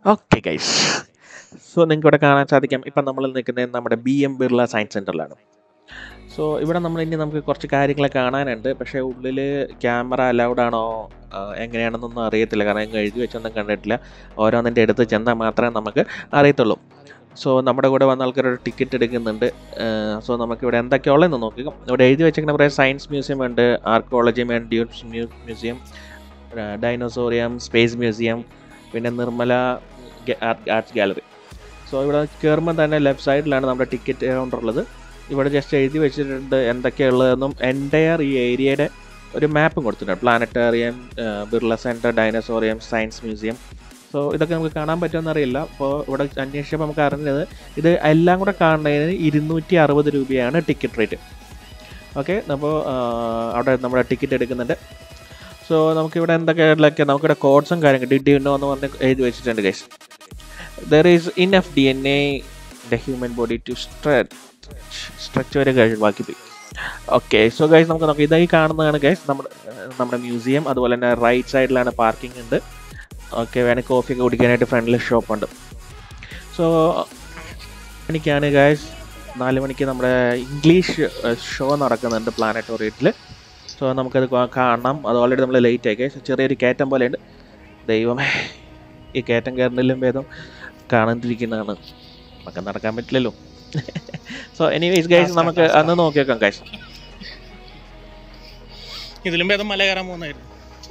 Okay guys so നിങ്ങൾക്ക് ഇവിടെ കാണാൻ സാധിക്കാം ഇപ്പം നമ്മൾ നിൽക്കുന്നത് നമ്മുടെ ബി എം ബിർള സയൻസ് സെൻറ്ററിലാണ് സോ ഇവിടെ നമ്മൾ ഇനി നമുക്ക് കുറച്ച് കാര്യങ്ങൾ കാണാനുണ്ട് പക്ഷേ ഉള്ളിൽ ക്യാമറ അലൗഡ് ആണോ ആ, എങ്ങനെയാണെന്നൊന്നും അറിയത്തില്ല കാരണം അങ്ങ് എഴുതി വെച്ചൊന്നും കണ്ടിട്ടില്ല ഓരോന്നിൻ്റെ അടുത്ത് ചെന്നാൽ മാത്രമേ നമുക്ക് അറിയത്തുള്ളൂ സോ നമ്മുടെ കൂടെ വന്ന ആൾക്കാർ ഒരു ടിക്കറ്റ് എടുക്കുന്നുണ്ട് സോ നമുക്കിവിടെ എന്തൊക്കെയുള്ളതെന്ന് നോക്കുക ഇവിടെ എഴുതി വെച്ചിരിക്കുന്ന കുറേ സയൻസ് മ്യൂസിയം ഉണ്ട് archaeology and duets museum dinosaurium space museum പിന്നെ നിർമ്മല ആർട്സ് ഗാലറി സോ ഇവിടെ കയറുമ്പോൾ തന്നെ ലെഫ്റ്റ് സൈഡിലാണ് നമ്മുടെ ടിക്കറ്റ് കൗണ്ടർ ഉള്ളത് ഇവിടെ ജസ്റ്റ് എഴുതി വെച്ചിട്ടുണ്ട് എന്തൊക്കെയുള്ളതെന്നും എൻ്റയർ ഈ ഏരിയയുടെ ഒരു മാപ്പും കൊടുത്തിട്ടുണ്ട് planetarium Birla centre dinosaurium science museum so ഇതൊക്കെ നമുക്ക് കാണാൻ പറ്റുമെന്ന് അറിയില്ല അപ്പോൾ ഇവിടെ അന്വേഷിച്ചപ്പോൾ നമുക്ക് അറിഞ്ഞത് ഇത് എല്ലാം കൂടെ കാണുന്നതിന് ഇരുന്നൂറ്റി അറുപത് രൂപയാണ് ടിക്കറ്റ് റേറ്റ് ഓക്കെ അപ്പോൾ അവിടെ നമ്മുടെ ടിക്കറ്റ് എടുക്കുന്നുണ്ട് സോ നമുക്കിവിടെ എന്തൊക്കെയൊക്കെ നമുക്കിവിടെ കോഡ്സും കാര്യങ്ങൾ ഡിഡ് യു നോ എന്ന് പറഞ്ഞ് എഴുതി വെച്ചിട്ടുണ്ട് guys there is enough D N A the human body to stretch stretch വരെ കഴിയും ബാക്കി പോയി ഓക്കെ സോ ഗൈസ് നമുക്ക് നോക്കാം ഇതായി കാണുന്നതാണ് ഗൈസ് നമ്മുടെ ഏഹ്, നമ്മുടെ മ്യൂസിയം അതുപോലെ തന്നെ റൈറ്റ് സൈഡിലാണ് പാർക്കിംഗ് ഉണ്ട് ഓക്കെ വേണമെങ്കിൽ കോഫിയൊക്കെ കുടിക്കാനായിട്ട് ഫ്രണ്ടിൽ ഷോപ്പുണ്ട് സോ എനിക്കാണ് ഗൈസ് നാല് മണിക്ക് നമ്മുടെ ഇംഗ്ലീഷ് ഷോ നടക്കുന്നുണ്ട് പ്ലാനറ്റോറിയത്തിൽ സോ നമുക്കത് കാ- കാണണം അത് ഓൾറെഡി നമ്മൾ ലേറ്റ് ആയി ഗൈസ് ചെറിയൊരു കയറ്റം പോലെ ഉണ്ട് ദൈവമേ ഈ കയറ്റം കയറുന്നതിലും ഭേദം കാണാണ്ടിരിക്കുന്നതാണ് നമുക്ക് നടക്കാൻ പറ്റില്ലല്ലോ സോ എനിവേസ് ഗൈസ് നമുക്ക് അന്ന് നോക്കി വെക്കാം ഗൈസ് ഇതിലും ഭേദം മല കയറാൻ പോകുന്നതായിരുന്നു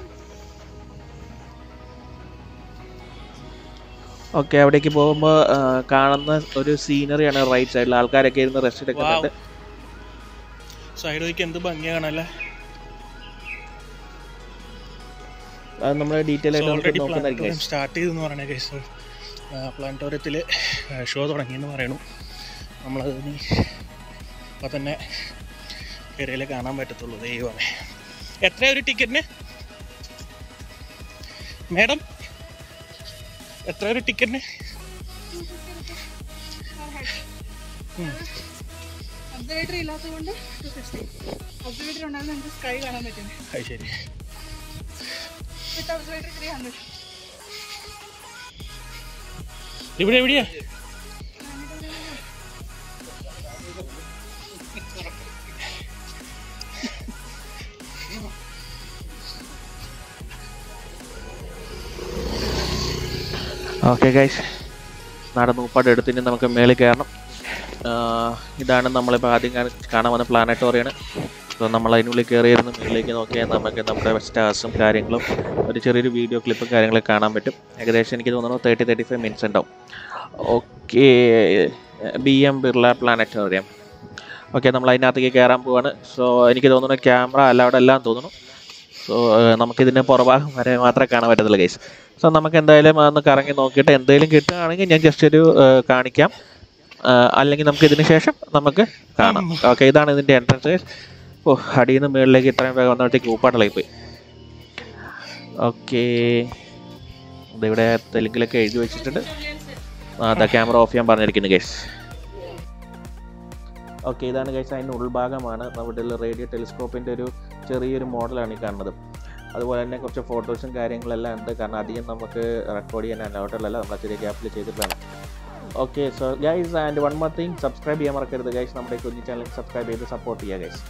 ഓക്കെ അവിടേക്ക് പോകുമ്പോൾ കാണുന്ന ഒരു സീനറിയാണ് റൈറ്റ് സൈഡിൽ ആൾക്കാരൊക്കെ ഇരുന്ന് റെസ്റ്റ് എടുക്കുന്നുണ്ട് സൈഡ് വഴിക്ക് എന്ത് ഭംഗിയാണല്ലേ അത് നമ്മൾ ഡീറ്റെയിൽ ആയിട്ട് നമുക്ക് ഓൾറെഡി നോക്കുന്നതായിരിക്കും പ്ലാനറ്റോറിയം guys. സ്റ്റാർട്ട് ചെയ്തെന്ന് പറയണേ കേസ് പ്ലാനറ്റോറിയത്തിൽ ഷോ തുടങ്ങിയെന്ന് പറയണു നമ്മളത് ഇനി അപ്പം തന്നെ കയറിയാലേ കാണാൻ പറ്റത്തുള്ളൂ ദൈവമേ എത്രയാ ഒരു ടിക്കറ്റിന് മാഡം എത്ര ഒരു ടിക്കറ്റിന് ഒബ്സർവേറ്ററി ഇല്ലാത്തതുകൊണ്ട് ടു ഫിഫ്റ്റി ഒബ്സർവേറ്ററി ഉണ്ടാകുന്ന നമുക്ക് സ്കൈ കാണാൻ പറ്റും അത് ശരി വിത്ത് ഒബ്സർവേറ്ററി ത്രീ ഹൺഡ്രഡ് ഇവിടെ എവിടെയാ ഓക്കെ ഗൈസ് നടന്ന് ഉപ്പാട് എടുത്തിട്ട് നമുക്ക് മേളിൽ കയറണം ആഹ് ഇതാണ് നമ്മളിപ്പോൾ ആദ്യം കാണ- കാണാൻ വന്ന പ്ലാനറ്റോറിയാണ് സോ നമ്മൾ അതിനുള്ളിൽ കയറിയിരുന്ന് മേളിലേക്ക് നോക്കിയാൽ നമുക്ക് നമ്മുടെ സ്റ്റാർസും കാര്യങ്ങളും ഒരു ചെറിയൊരു വീഡിയോ ക്ലിപ്പും കാര്യങ്ങളൊക്കെ കാണാൻ പറ്റും ഏകദേശം എനിക്ക് തോന്നുന്നു തേർട്ടി തേർട്ടി ഫൈവ് മിനിറ്റ്സ് ഉണ്ടാവും okay B M Birla planetarium okay നമ്മൾ അതിനകത്തേക്ക് കയറാൻ പോവാണ് സോ എനിക്ക് തോന്നുന്നു ക്യാമറ അലൗഡ് എല്ലാം തോന്നുന്നു സോ നമുക്കിതിൻ്റെ പുറഭാഗം വരെ മാത്രമേ കാണാൻ പറ്റത്തുള്ളൂ ഗൈസ് സോ നമുക്ക് എന്തായാലും ഒന്ന് കറങ്ങി നോക്കിയിട്ട് എന്തെങ്കിലും കിട്ടുകയാണെങ്കിൽ ഞാൻ ജസ്റ്റ് ഒരു ഏഹ്, കാണിക്കാം ഏഹ്, അല്ലെങ്കിൽ നമുക്ക് ഇതിന് ശേഷം നമുക്ക് കാണാം ഓക്കെ ഇതാണ് ഇതിൻ്റെ എൻട്രൻസ് ഓ അടിയിൽ നിന്ന് മുകളിലേക്ക് ഇത്രയും വേഗം വന്നപ്പോഴത്തേക്ക് ഊപ്പാട്ടലായി പോയി ഓക്കെ ഇതിവിടെ തെലുങ്കിലൊക്കെ എഴുതി വെച്ചിട്ടുണ്ട് ആ അതാ ക്യാമറ ഓഫ് ചെയ്യാൻ പറഞ്ഞിരിക്കുന്നു ഗൈസ് ഓക്കെ ഇതാണ് ഗൈസ് അതിൻ്റെ ഉൾഭാഗമാണ് നമ്മുടെ റേഡിയോ ടെലിസ്കോപ്പിൻ്റെ ഒരു ചെറിയൊരു മോഡലാണ് ഈ കാണുന്നത് അതുപോലെ തന്നെ കുറച്ച് ഫോട്ടോസും കാര്യങ്ങളെല്ലാം ഉണ്ട് കാരണം അധികം നമുക്ക് റെക്കോർഡ് ചെയ്യാൻ അലൗട്ടല്ല നമ്മൾ ചെറിയ ഗ്യാപ്പിൽ ചെയ്തിട്ട് വേണം okay so guys and one more thing subscribe ചെയ്യാൻ മറക്കരുത് ഗൈസ് നമ്മുടെ ഈ കുഞ്ഞു ചാനൽ സബ്സ്ക്രൈബ് ചെയ്ത് സപ്പോർട്ട് ചെയ്യുക ഗൈസ്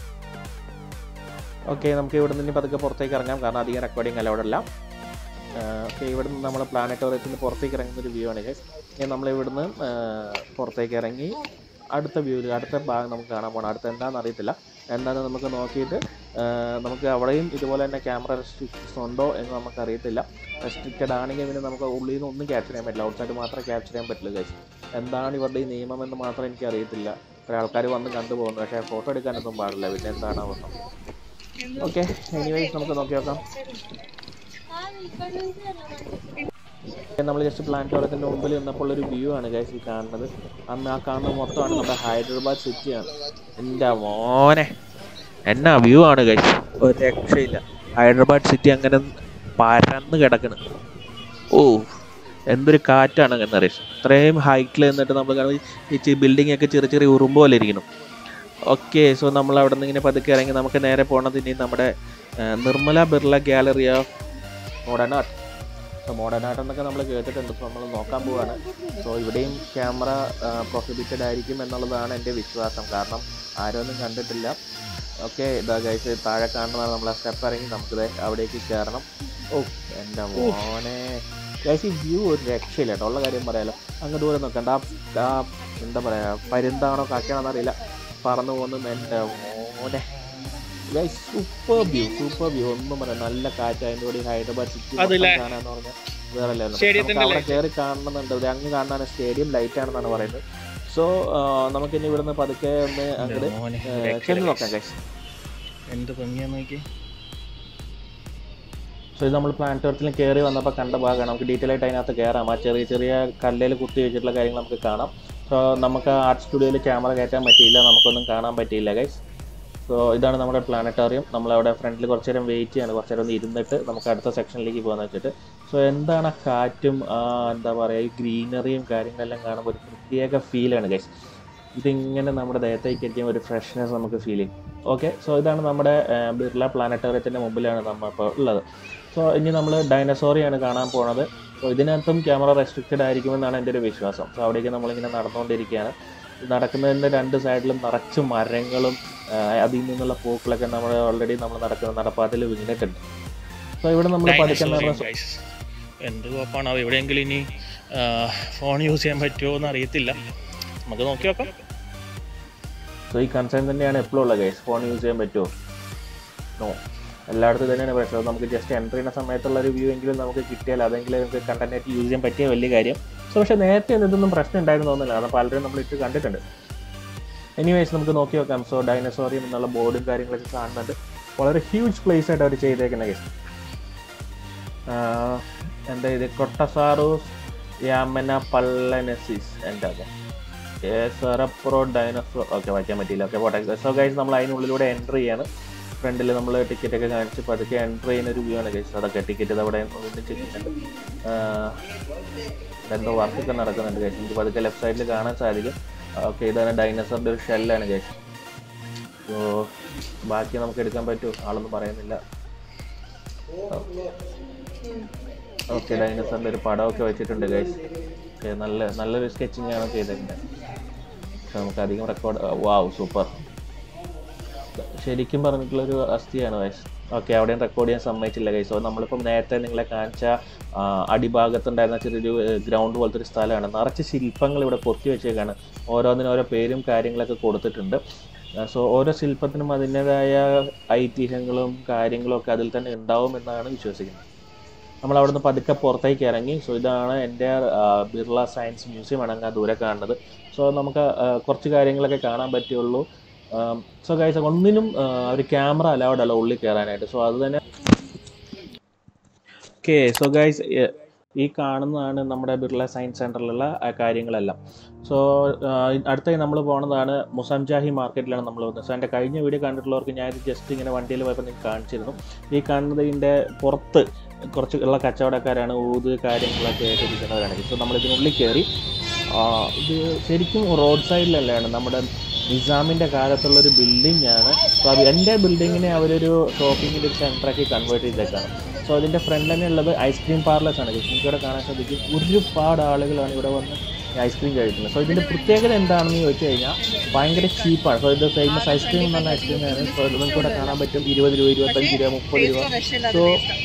ഓക്കെ നമുക്ക് ഇവിടെ നിന്ന് പതുക്കെ പുറത്തേക്ക് ഇറങ്ങാം കാരണം അധികം റെക്കോർഡിങ് അലൗഡല്ല ഓക്കെ ഇവിടെ നിന്ന് നമ്മൾ പ്ലാനറ്റോറിയത്തിന് പുറത്തേക്ക് ഇറങ്ങുന്ന ഒരു വ്യൂ ആണ് ഗൈസ് ഇനി നമ്മൾ ഇവിടുന്ന് ആ, പുറത്തേക്ക് ഇറങ്ങി അടുത്ത വ്യൂവിൽ അടുത്ത ഭാഗം നമുക്ക് കാണാൻ പോകണം അടുത്ത എന്താണെന്ന് അറിയത്തില്ല എന്താണെന്ന് നമുക്ക് നോക്കിയിട്ട് ആ, നമുക്ക് അവിടെയും ഇതുപോലെ തന്നെ ക്യാമറ റെസ്ട്രിക്ഷൻസ് ഉണ്ടോ എന്ന് നമുക്ക് അറിയത്തില്ല റെസ്ട്രിക്റ്റഡ് ആണെങ്കിൽ പിന്നെ നമുക്ക് ഉള്ളിൽ നിന്ന് ഒന്നും ക്യാപ്ചർ ചെയ്യാൻ പറ്റില്ല ഔട്ട് സൈഡ് മാത്രമേ ക്യാപ്ചർ ചെയ്യാൻ പറ്റുള്ളൂ ഗൈസ് എന്താണ് ഇവരുടെ ഈ നിയമം എന്ന് മാത്രം എനിക്ക് അറിയത്തില്ല കുറേ ആൾക്കാർ വന്ന് കണ്ടുപോകുന്നു പക്ഷേ ഫോട്ടോ എടുക്കാനൊന്നും പാടില്ല പിന്നെ എന്താണ് അവസ്ഥ ഓക്കെ എനിവേസ് നമുക്ക് നോക്കി നോക്കാം നമ്മൾ ജസ്റ്റ് പ്ലാനറ്റോറിയത്തിൻ്റെ മുമ്പിൽ നിന്നപ്പോൾ ഒരു വ്യൂ ആണ് ഗൈസ് ഈ കാണുന്നത് അന്ന് ആ കാണുന്നത് മൊത്തമാണ് നമ്മുടെ ഹൈദരാബാദ് സിറ്റിയാണ് എൻ്റെ മോനെ എന്നാ വ്യൂ ആണ് ഗൈസ് ഒരു രക്ഷയില്ല ഹൈദരാബാദ് സിറ്റി അങ്ങനെ പരന്ന് കിടക്കണ് ഓ എന്തൊരു കാറ്റാണ് എന്നറിയാം ഇത്രയും ഹൈറ്റിൽ നിന്നിട്ട് നമ്മൾ കാണുന്നത് ഈ ബിൽഡിംഗ് ഒക്കെ ചെറിയ ചെറിയ ഉറുമ്പ് പോലെ ഇരിക്കണം ഓക്കെ സോ നമ്മൾ അവിടെ നിന്ന് ഇങ്ങനെ പതുക്കെ ഇറങ്ങി നമുക്ക് നേരെ പോകണത് ഇനി നമ്മുടെ ആ, Nirmala Birla gallery of modern art so modern art എന്നൊക്കെ നമ്മൾ കേട്ടിട്ടുണ്ട് സോ നമ്മൾ നോക്കാൻ പോവാണ് സോ ഇവിടെയും ക്യാമറ പ്രൊഹിബിറ്റഡ് ആയിരിക്കും എന്നുള്ളതാണ് എൻ്റെ വിശ്വാസം കാരണം ആരും ഒന്നും കണ്ടിട്ടില്ല ഓക്കെ ഇതാ ഗൈസ് താഴെ കാണുന്നതാണ് നമ്മൾ ആ സ്റ്റെപ്പ് ഇറങ്ങി നമുക്ക് ദേ അവിടേക്ക് കയറണം ഓ എൻ്റെ മോനെ ഗൈസ് ഈ വ്യൂ ഒരു രക്ഷയില്ല കേട്ടോ ഉള്ള കാര്യം പറയാലോ അങ്ങ് ദൂരം നോക്കണ്ട ആ ആ എന്താ പറയുക പരുന്താണോ കാക്കയാണോ അറിയില്ല പറന്നു പോകുന്നു എൻ്റെ മോനെ guys super view super view ഒന്നും പറയാം നല്ല കാറ്റ് അതിൻ്റെ കൂടി ഹൈദരാബാദ് സിറ്റി അതില്ലേ? കാണാന്ന് പറഞ്ഞാൽ വേറെ level. സ്റ്റേഡിയത്തിന്റെ നമുക്ക് അവിടെ കയറി കാണണമെന്നുണ്ട് ഇവിടെ അങ്ങ് കാണാൻ സ്റ്റേഡിയം ലൈറ്റ് ആണെന്നാണ് പറയുന്നത് സോ നമുക്കിനി ഇവിടുന്ന് പതുക്കെ ഒന്ന് അങ്ങോട്ട് മോനെ, ചെന്ന് നോക്കാം ഗൈസ് എന്ത് ഭംഗിയാ നോക്കി സോ ഇത് നമ്മൾ പ്ലാനറ്റോറിയത്തിൽ കയറി വന്നപ്പോൾ കണ്ട ഭാഗമാണ് നമുക്ക് ഡീറ്റെയിൽ ആയിട്ട് അതിനകത്ത് കയറാം ആ ചെറിയ ചെറിയ കല്ലിൽ കുത്തി വെച്ചിട്ടുള്ള കാര്യങ്ങൾ നമുക്ക് കാണാം സോ നമുക്ക് ആർട്ട് സ്റ്റുഡിയോയിൽ ക്യാമറ കയറ്റാൻ പറ്റിയില്ല നമുക്കൊന്നും കാണാൻ പറ്റിയില്ല ഗൈസ് സോ ഇതാണ് നമ്മുടെ പ്ലാനറ്റോറിയം നമ്മളവിടെ ഫ്രണ്ടിൽ കുറച്ച് നേരം വെയിറ്റ് ചെയ്യാണ് കുറച്ച് നേരം ഒന്ന് ഇരുന്നിട്ട് നമുക്ക് അടുത്ത സെക്ഷനിലേക്ക് പോകാന്ന് വെച്ചിട്ട് സോ എന്താണ് ആ കാറ്റും ആ എന്താ പറയുക ഈ ഗ്രീനറിയും കാര്യങ്ങളെല്ലാം കാണുമ്പോൾ ഒരു പ്രത്യേക ഫീലാണ് ഗൈസ് ഇതിങ്ങനെ നമ്മുടെ ദേഹത്തേക്ക് എത്തിയ ഒരു ഫ്രഷ്നെസ് നമുക്ക് ഫീൽ ചെയ്യും ഓക്കെ സോ ഇതാണ് നമ്മുടെ ആ, ബിർള പ്ലാനറ്റോറിയത്തിൻ്റെ മുമ്പിലാണ് നമ്മൾ ഇപ്പോൾ ഉള്ളത് സോ ഇനി നമ്മൾ ഡൈനസോറിയാണ് കാണാൻ പോണത് സോ ഇതിനകത്തും ക്യാമറ റെസ്ട്രിക്റ്റഡ് ആയിരിക്കുമെന്നാണ് എൻ്റെ ഒരു വിശ്വാസം സോ അവിടേക്ക് നമ്മളിങ്ങനെ നടന്നുകൊണ്ടിരിക്കുകയാണ് ഇത് നടക്കുന്നതിൻ്റെ രണ്ട് സൈഡിലും നിറച്ച് മരങ്ങളും ആ, അതിൽ നിന്നുള്ള പൂക്കളൊക്കെ നമ്മൾ ഓൾറെഡി നമ്മൾ നടക്കുന്ന നടപ്പാത്തിൽ വീണിട്ടുണ്ട് സോ ഇവിടെ നമ്മൾ പഠിക്കുന്ന Dinosaurian guys. എന്ത് കുഴപ്പമാണോ എവിടെയെങ്കിലും ഇനി ഫോൺ യൂസ് ചെയ്യാൻ പറ്റുമോ എന്ന് അറിയത്തില്ല നമുക്ക് നോക്കി നോക്കാം സോ ഈ കൺസേൺ തന്നെയാണ് എപ്പോഴും ഉള്ളത് ഗൈസ് ഫോൺ യൂസ് ചെയ്യാൻ പറ്റുമോ നോ എല്ലായിടത്തും തന്നെയാണ് പ്രശ്നം നമുക്ക് ജസ്റ്റ് എൻ്റർ ചെയ്യുന്ന സമയത്തുള്ള ഒരു വ്യൂ എങ്കിലും നമുക്ക് കിട്ടിയാൽ അതെങ്കിലും നമുക്ക് കണ്ടന്റ് യൂസ് ചെയ്യാൻ പറ്റിയ വലിയ കാര്യം സോ പക്ഷേ നേരത്തെ ഒന്നും ഇതൊന്നും പ്രശ്നം ഉണ്ടായിരുന്നു തോന്നുന്നില്ല അത് പലരും നമ്മൾ ഇട്ട് കണ്ടിട്ടുണ്ട് എനിവേസ് നമുക്ക് നോക്കി നോക്കാം സോ ഡൈനസോറിയം എന്നുള്ള ബോർഡും കാര്യങ്ങളൊക്കെ കാണുന്നുണ്ട് വളരെ ഹ്യൂജ് പ്ലേസ് ആയിട്ട് അവർ ചെയ്തേക്കുന്ന കേസ് എന്താ ഇത് കൊട്ടസാറൂസ് യാമന പള്ളനസിസ് എന്താ സെറപ്രോ ഡൈനസോർ ഓക്കെ വായിക്കാൻ പറ്റിയില്ല ഓക്കെ പോട്ടെ സോ ഗൈസ് നമ്മൾ അതിനുള്ളിലൂടെ എൻ്റർ ചെയ്യാണ് ഫ്രണ്ടിൽ നമ്മൾ ടിക്കറ്റ് ഒക്കെ കാണിച്ച് പതുക്കെ എൻ്റർ ചെയ്യുന്ന ഒരു വ്യൂ ആണ് ഗൈസ് അതൊക്കെ ടിക്കറ്റ് അവിടെ ഒന്നിച്ചിട്ടുണ്ട് എന്തോ വർക്കൊക്കെ നടക്കുന്നുണ്ട് ഗൈസ് നമുക്ക് പതുക്കെ ലെഫ്റ്റ് സൈഡിൽ കാണാൻ സാധിക്കും ഓക്കെ ഇതാണ് ഡൈനസറിൻ്റെ ഒരു ഷെല്ലാണ് ഗൈസ് സോ ബാക്കി നമുക്ക് എടുക്കാൻ പറ്റുമോ ആളൊന്നും പറയുന്നില്ല ഓക്കെ ഡൈനസറിൻ്റെ ഒരു പടമൊക്കെ വെച്ചിട്ടുണ്ട് ഗൈസ് ഓക്കെ നല്ല നല്ലൊരു സ്കെച്ചിങ് ആണ് ചെയ്തേക്കുന്നത് പക്ഷെ നമുക്ക് അധികം റെക്കോർഡ് വാവ് സൂപ്പർ ശരിക്കും പറഞ്ഞിട്ടുള്ളൊരു അസ്ഥിയാണ് ഗൈസ് ഓക്കെ അവിടെയും റെക്കോർഡ് ചെയ്യാൻ സമ്മതിച്ചില്ല ഗൈസ് സോ നമ്മളിപ്പം നേരത്തെ നിങ്ങളെ കാണിച്ച ആ, അടിഭാഗത്തുണ്ടായിരുന്ന ചെറിയൊരു ഗ്രൗണ്ട് പോലത്തെ ഒരു സ്ഥലമാണ് നിറച്ച് ശില്പങ്ങൾ ഇവിടെ കൊത്തി വെച്ചേക്കാണ് ഓരോന്നിനും ഓരോ പേരും കാര്യങ്ങളൊക്കെ കൊടുത്തിട്ടുണ്ട് സോ ഓരോ ശില്പത്തിനും അതിൻ്റെതായ ഐതിഹ്യങ്ങളും കാര്യങ്ങളും ഒക്കെ അതിൽ തന്നെ ഉണ്ടാവും എന്നാണ് വിശ്വസിക്കുന്നത് നമ്മൾ അവിടെ നിന്ന് പതുക്കെ പുറത്തേക്ക് ഇറങ്ങി സോ ഇതാണ് എൻ്റെ ബിർള സയൻസ് മ്യൂസിയം ആണ് അങ്ങ് ആ ദൂരെ കാണുന്നത് സോ നമുക്ക് ആ, കുറച്ച് കാര്യങ്ങളൊക്കെ കാണാൻ പറ്റുള്ളൂ സോ ഗൈസ് ഒന്നിനും ആ, ഒരു ക്യാമറ അലൗഡ് അല്ല ഉള്ളിൽ കയറാനായിട്ട് സോ അത് തന്നെ ഓക്കെ സോ ഗൈസ് ഈ കാണുന്നതാണ് നമ്മുടെ ബിർള സയൻസ് സെൻറ്ററിലുള്ള ആ കാര്യങ്ങളെല്ലാം സോ അടുത്തായി നമ്മൾ പോകുന്നതാണ് മുസംജാഹി മാർക്കറ്റിലാണ് നമ്മൾ വന്നത് സോ എൻ്റെ കഴിഞ്ഞ വീഡിയോ കണ്ടിട്ടുള്ളവർക്ക് ഞാൻ ഇത് ജസ്റ്റ് ഇങ്ങനെ വണ്ടിയിൽ പോയപ്പോൾ നിങ്ങൾക്ക് കാണിച്ചിരുന്നു ഈ കാണുന്നത് ഇതിൻ്റെ പുറത്ത് കുറച്ച് ഉള്ള കച്ചവടക്കാരാണ് ഊത് കാര്യങ്ങളൊക്കെ ആയിട്ട് ഇരിക്കുന്നവരാണ് സോ നമ്മൾ ഇതിനുള്ളിൽ കയറി ആ, ഇത് ശരിക്കും റോഡ് സൈഡിലല്ലാണ് നമ്മുടെ നിസാമിൻ്റെ കാലത്തുള്ളൊരു ബിൽഡിംഗ് ആണ് സോ അത് എൻ്റെ ബിൽഡിങ്ങിനെ അവരൊരു ഷോപ്പിങ്ങിൻ്റെ ഒരു സെൻറ്ററാക്കി കൺവേർട്ട് ചെയ്തേക്കാണ് സോ അതിൻ്റെ ഫ്രണ്ട് തന്നെ ഉള്ളത് ഐസ്ക്രീം പാർലേഴ്സ് ആണ് നിങ്ങൾക്ക് ഇവിടെ കാണാൻ സാധിക്കും ഒരുപാട് ആളുകളാണ് ഇവിടെ വന്ന് ഈ ഐസ്ക്രീം കഴിക്കുന്നത് സോ ഇതിൻ്റെ പ്രത്യേകത എന്താണെന്ന് ചോദിച്ചു കഴിഞ്ഞാൽ ഭയങ്കര ചീപ്പാണ് സോ ഇത് ഫേമസ് ഐസ്ക്രീം എന്ന് പറഞ്ഞ ഐസ്ക്രീമാണ് സോ ഇത് നിങ്ങൾക്ക് ഇവിടെ കാണാൻ പറ്റും ഇരുപത് രൂപ ഇരുപത്തഞ്ച് രൂപ മുപ്പത് രൂപ സോ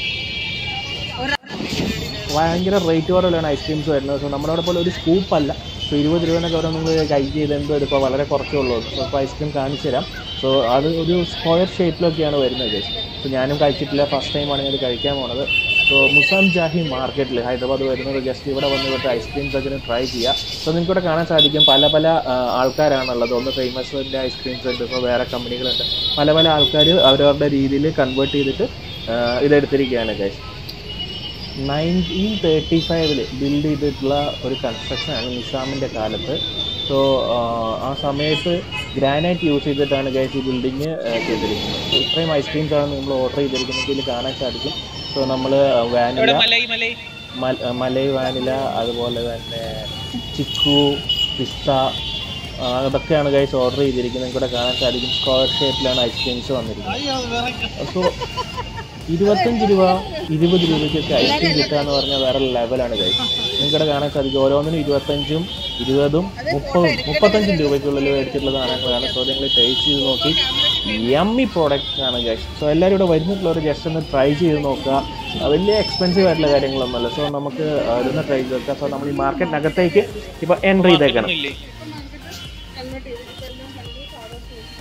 ഭയങ്കര റേറ്റ് കുറവിലാണ് ഐസ്ക്രീംസ് വരുന്നത് സോ നമ്മുടെ അവിടെ പോലെ ഒരു സ്കൂപ്പ് അല്ല സോ ഇരുപത് രൂപേനൊക്കെ പറഞ്ഞാൽ നിങ്ങൾ കൈ ചെയ്ത് എന്തോ എടുക്കുക വളരെ കുറച്ചേ ഉള്ളൂ സോ ഇപ്പോൾ ഐസ്ക്രീം കാണിച്ചു തരാം സോ അത് ഒരു സ്ക്വയർ ഷേപ്പിലൊക്കെയാണ് വരുന്നത് സോ ഞാനും കഴിച്ചിട്ടില്ല ഫസ്റ്റ് ടൈമാണ് ഞാൻ ഇത് കഴിക്കാൻ പോണത് സോ മുസാം ജാഹി മാർക്കറ്റിൽ ഹൈദരാബാദ് വരുന്നത് ജസ്റ്റ് ഇവിടെ വന്ന് ഇവിടുത്തെ ഐസ്ക്രീംസ് ഒക്കെ ട്രൈ ചെയ്യുക സോ നിങ്ങൾക്ക് ഇവിടെ കാണാൻ സാധിക്കും പല പല ആ, ആൾക്കാരാണുള്ളത് ഒന്ന് ഫേമസിൻ്റെ ഐസ്ക്രീംസ് ഉണ്ട് ഇപ്പോൾ വേറെ കമ്പനികളുണ്ട് പല പല ആൾക്കാർ അവരവരുടെ രീതിയിൽ കൺവേർട്ട് ചെയ്തിട്ട് ആ, ഇതെടുത്തിരിക്കുകയാണ് ഗൈസ് നയൻറ്റീൻ തേർട്ടി ഫൈവിൽ ബിൽഡ് ചെയ്തിട്ടുള്ള ഒരു കൺസ്ട്രക്ഷനാണ് നിസാമിൻ്റെ കാലത്ത് സോ ആ സമയത്ത് ഗ്രാനൈറ്റ് യൂസ് ചെയ്തിട്ടാണ് ഗൈസ് ഈ ബിൽഡിങ് ചെയ്തിരിക്കുന്നത് So, ഇത്രയും ഐസ്ക്രീംസ് ആണ് നമ്മൾ ഓർഡർ ചെയ്തിരിക്കുന്നത് ഇതിൽ കാണാൻ സാധിക്കും സോ നമ്മൾ വാനില ഇവിടെ മലൈ മലൈ മൽ- മലൈ വാനില അതുപോലെ തന്നെ ചിക്കു പിസ്ത ആ, അതൊക്കെയാണ് ഗൈസ് ഓർഡർ ചെയ്തിരിക്കുന്നത് നിങ്ങൾക്ക് ഇവിടെ കാണാൻ സാധിക്കും സ്ക്വയർ ഷേപ്പിലാണ് ഐസ്ക്രീംസ് വന്നിരിക്കുന്നത് സോ ഇരുപത്തഞ്ച് രൂപ ഇരുപത് രൂപയ്ക്കൊക്കെ ഐസ്ക്രീം കിട്ടുക എന്ന് പറഞ്ഞാൽ വേറെ ലെവലാണ് കൈ നിങ്ങൾക്കിവിടെ കാണാൻ സാധിക്കും ഓരോന്നിനും ഇരുപത്തഞ്ചും ഇരുപതും മുപ്പതും മുപ്പത്തഞ്ചും രൂപയ്ക്കുള്ളിൽ മേടിച്ചിട്ടുള്ള സാധനങ്ങളാണ് സോ നിങ്ങൾ ടേസ്റ്റ് ചെയ്ത് നോക്കി യമ്മി പ്രോഡക്റ്റ്സ് ആണ് ഗൈസ് സോ എല്ലാവരും ഇവിടെ വരുന്നിട്ടുള്ളവർ ജസ്റ്റ് ഒന്ന് ട്രൈ ചെയ്ത് നോക്കുക ആ, വലിയ എക്സ്പെൻസീവ് ആയിട്ടുള്ള കാര്യങ്ങളൊന്നുമല്ല സോ നമുക്ക് ആ, ഇതൊന്ന് ട്രൈ ചെയ്ത് നോക്കാം സോ നമ്മൾ ഈ മാർക്കറ്റിനകത്തേക്ക് ഇപ്പോൾ എൻട്രി ചെയ്തേക്കണം ഇല്ലേ കൺവേർട്ട് ചെയ്ത് ഇപ്പൊ എല്ലാം കണ്ടു സാധാ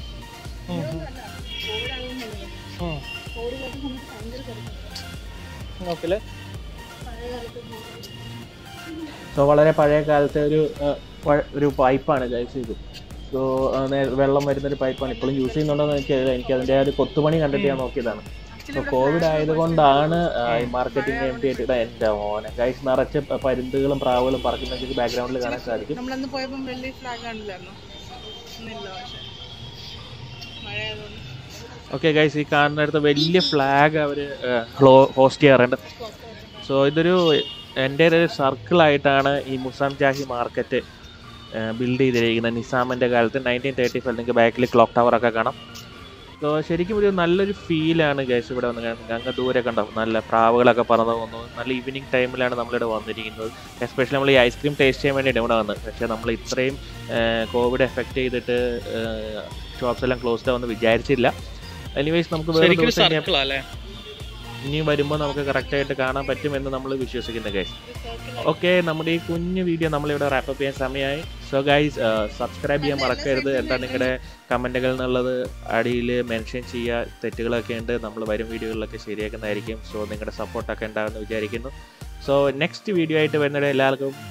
കോവിഡ് ആകുന്നുണ്ടല്ലോ കോവിഡ് പോയിട്ട് നമുക്ക് ഭയങ്കര തിരക്കാണ് നോക്കില്ലേ പഴയ കാലത്ത് സോ വളരെ പഴയ കാലത്തെ ഒരു ആ, പഴ- ഒരു പൈപ്പാണ് ഗൈസ് ഇത് സോ വെള്ളം വരുന്നൊരു പൈപ്പാണ് ഇപ്പോഴും യൂസ് ചെയ്യുന്നുണ്ടോന്ന് എനിക്കറിയില്ല എനിക്ക് അതിൻ്റെ ആ ഒരു കൊത്തുപണി കണ്ടിട്ട് ഞാൻ നോക്കിയതാണ് സോ കോവിഡ് ആയതുകൊണ്ടാണ് ആ, ഈ മാർക്കറ്റിംഗ് എം പി ആയിട്ട് എൻ്റെ മോനെ ഗൈസ് നിറച്ച് പ- പരുന്തുകളും പ്രാവുകളും പറക്കുന്നതൊക്കെ ബാക്ക്ഗ്രൗണ്ടിൽ കാണാൻ സാധിക്കും നമ്മളന്ന് പോയപ്പം വലിയ ഫ്ലാഗ് കാണില്ലായിരുന്നു ഇന്നില്ല പക്ഷെ മഴ ആയതുകൊണ്ട് ഓക്കെ ഗൈസ് ഈ കാണുന്നിടത്ത് വലിയ ഫ്ലാഗ് അവർ ഹോസ്റ്റ് ചെയ്യാറുണ്ട് സോ ഇതൊരു എൻ്റെ ഒരു സർക്കിളായിട്ടാണ് ഈ മുസാം ജാഹി മാർക്കറ്റ് ബിൽഡ് ചെയ്തിരിക്കുന്നത് നിസാമിൻ്റെ കാലത്ത് നയൻറ്റീൻ തേർട്ടി ഫൈവ് നിങ്ങൾക്ക് ബാക്കിൽ ക്ലോക്ക് ടവറൊക്കെ കാണാം സോ ശരിക്കും ഒരു നല്ലൊരു ഫീലാണ് ഗൈസ് ഇവിടെ വന്ന് കാണുന്നത് അങ്ങ് ദൂരെ കണ്ടോ നല്ല പ്രാവുകളൊക്കെ പറന്ന് പോകുന്നു നല്ല ഈവനിങ് ടൈമിലാണ് നമ്മളിവിടെ വന്നിരിക്കുന്നത് എസ്പെഷ്യലി നമ്മൾ ഈ ഐസ്ക്രീം ടേസ്റ്റ് ചെയ്യാൻ വേണ്ടിയിട്ട് ഇവിടെ വന്നത് പക്ഷേ നമ്മൾ ഇത്രയും കോവിഡ് എഫക്റ്റ് ചെയ്തിട്ട് ഷോപ്സ് എല്ലാം ക്ലോസ്ഡ് ആവുമെന്ന് വിചാരിച്ചില്ല എനിവേസ് നമുക്ക് വേറെ ശരിക്കും ദിവസം ഇനി- സർക്കിൾ അല്ലേ ഇനി വരുമ്പോൾ നമുക്ക് കറക്റ്റായിട്ട് കാണാൻ പറ്റുമെന്ന് നമ്മൾ വിശ്വസിക്കുന്നു ഗൈസ് ഓക്കെ നമ്മുടെ ഈ കുഞ്ഞു വീഡിയോ നമ്മളിവിടെ റാപ്പപ്പ് ചെയ്യാൻ സമയമായി സോ ഗൈസ് സബ്സ്ക്രൈബ് ചെയ്യാൻ മറക്കരുത് എന്താ നിങ്ങളുടെ കമൻറ്റുകൾ എന്നുള്ളത് അടിയിൽ മെൻഷൻ ചെയ്യുക തെറ്റുകളൊക്കെ ഉണ്ട് നമ്മൾ വരും വീഡിയോകളിലൊക്കെ ശരിയാക്കുന്നതായിരിക്കും സോ നിങ്ങളുടെ സപ്പോർട്ടൊക്കെ ഉണ്ടാകുമെന്ന് വിചാരിക്കുന്നു സോ നെക്സ്റ്റ് വീഡിയോ ആയിട്ട് വരുന്നത് എല്ലാവർക്കും